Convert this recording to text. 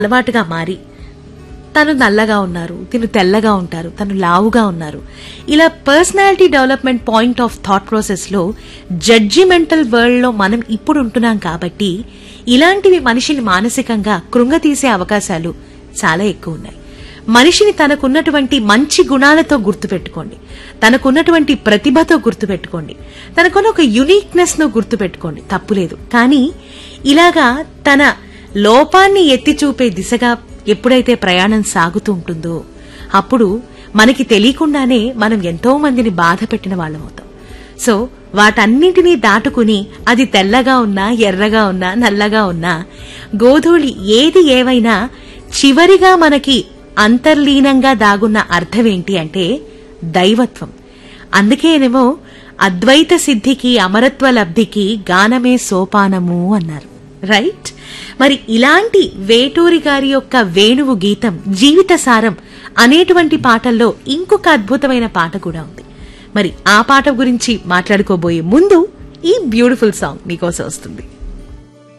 అలవాటుగా మారి తను నల్లగా ఉన్నారు తిను తెల్లగా ఉంటారు తను లావుగా ఉన్నారు ఇలా personality development point of thought process లో జడ్జిమెంటల్ వరల్డ్ లో మనం ఇప్పుడు ఉంటున్నాం కాబట్టి ఇలాంటివి మనిషిని మానసికంగా కృంగతీసే అవకాశాలు చాలా ఎక్కువ ఉన్నాయి మనిషిని తనకున్నటువంటి మంచి గుణాలతో గుర్తుపెట్టుకోండి తనకున్నటువంటి ప్రతిభతో గుర్తుపెట్టుకోండి తనకున్న ఒక యునిక్నెస్ ను గుర్తుపెట్టుకోండి తప్పులేదు కానీ ఇలాగా తన లోపాన్ని ఎత్తి చూపే దిశగా ఎప్పుడైతే ప్రయాణం సాగుతూ ఉంటుందో అప్పుడు మనకి తెలియకుండానే మనం ఎంతో మందిని బాధ పెట్టిన వాళ్ళం అవుతాం సో వాటన్నిటినీ దాటుకుని అది తెల్లగా ఉన్నా ఎర్రగా ఉన్నా నల్లగా ఉన్నా గోధూళి ఏది ఏవైనా చివరిగా మనకి అంతర్లీనంగా దాగున్న అర్థమేంటి అంటే దైవత్వం అందుకేనేమో అద్వైత సిద్ధికి అమరత్వ లబ్ధికి గానమే సోపానము అన్నారు రైట్ మరి ఇలాంటి వేటూరి గారి యొక్క వేణువు గీతం జీవిత సారం అనేటువంటి పాటల్లో ఇంకొక అద్భుతమైన పాట కూడా ఉంది మరి ఆ పాట గురించి మాట్లాడుకోబోయే ముందు ఈ బ్యూటిఫుల్ సాంగ్ మీకోసం వస్తుంది